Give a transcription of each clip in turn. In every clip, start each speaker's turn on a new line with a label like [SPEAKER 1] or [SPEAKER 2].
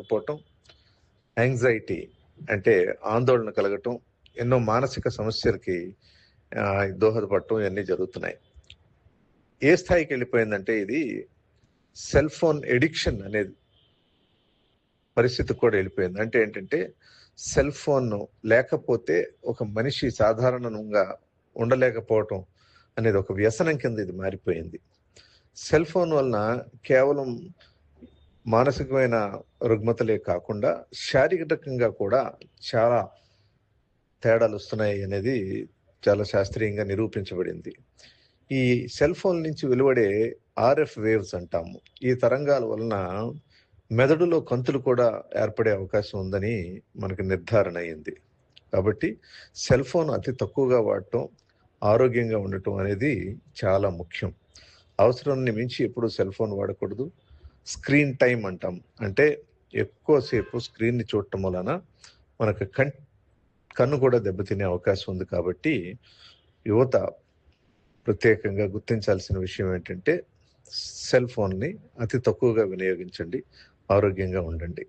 [SPEAKER 1] లేకపోవటం యాంగ్జైటీ అంటే ఆందోళన కలగటం ఎన్నో మానసిక సమస్యలకి ఆ, దోహదపడటం ఇవన్నీ జరుగుతున్నాయి ఏ స్థాయికి వెళ్ళిపోయిందంటే ఇది సెల్ ఫోన్ ఎడిక్షన్ అనేది పరిస్థితి కూడా వెళ్ళిపోయింది అంటే ఏంటంటే సెల్ ఫోన్ లేకపోతే ఒక మనిషి సాధారణంగా ఉండలేకపోవటం అనేది ఒక వ్యసనం కింద ఇది మారిపోయింది సెల్ ఫోన్ వలన కేవలం మానసికమైన రుగ్మతలే కాకుండా శారీరకంగా కూడా చాలా తేడాలు వస్తున్నాయి అనేది చాలా శాస్త్రీయంగా నిరూపించబడింది ఈ సెల్ ఫోన్ నుంచి వెలువడే ఆర్ఎఫ్ వేవ్స్ అంటాము ఈ తరంగాల వలన మెదడులో కంతులు కూడా ఏర్పడే అవకాశం ఉందని మనకు నిర్ధారణ అయింది కాబట్టి సెల్ ఫోన్ అతి తక్కువగా వాడటం ఆరోగ్యంగా ఉండటం అనేది చాలా ముఖ్యం అవసరాన్ని మించి ఎప్పుడు సెల్ ఫోన్ వాడకూడదు స్క్రీన్ టైం అంటాం అంటే ఎక్కువసేపు స్క్రీన్ని చూడటం వలన మనకు కన్ కన్ను కూడా దెబ్బతినే అవకాశం ఉంది కాబట్టి యువత ప్రత్యేకంగా గుర్తించాల్సిన విషయం ఏంటంటే సెల్ ఫోన్ని అతి తక్కువగా వినియోగించండి ఆరోగ్యంగా ఉండండి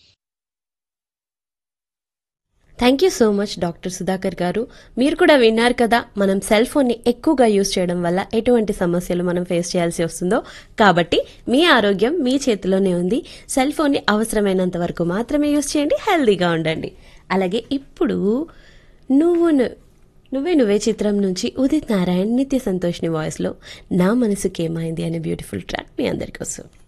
[SPEAKER 2] thank you so much doctor Sudhakar garu మీరు కూడా విన్నారు కదా మనం సెల్ ఫోన్ని ఎక్కువగా యూజ్ చేయడం వల్ల ఎటువంటి సమస్యలు మనం ఫేస్ చేయాల్సి వస్తుందో కాబట్టి మీ ఆరోగ్యం మీ చేతిలోనే ఉంది సెల్ ఫోన్ని అవసరమైనంత వరకు మాత్రమే యూజ్ చేయండి హెల్దీగా ఉండండి అలాగే ఇప్పుడు నువ్వు ను- నువ్వే నువ్వే చిత్రం నుంచి ఉదిత్ నారాయణ్ నిత్య సంతోష్ని వాయిస్లో నా మనసుకేమైంది అనే బ్యూటిఫుల్ ట్రాక్ మీ అందరికోసం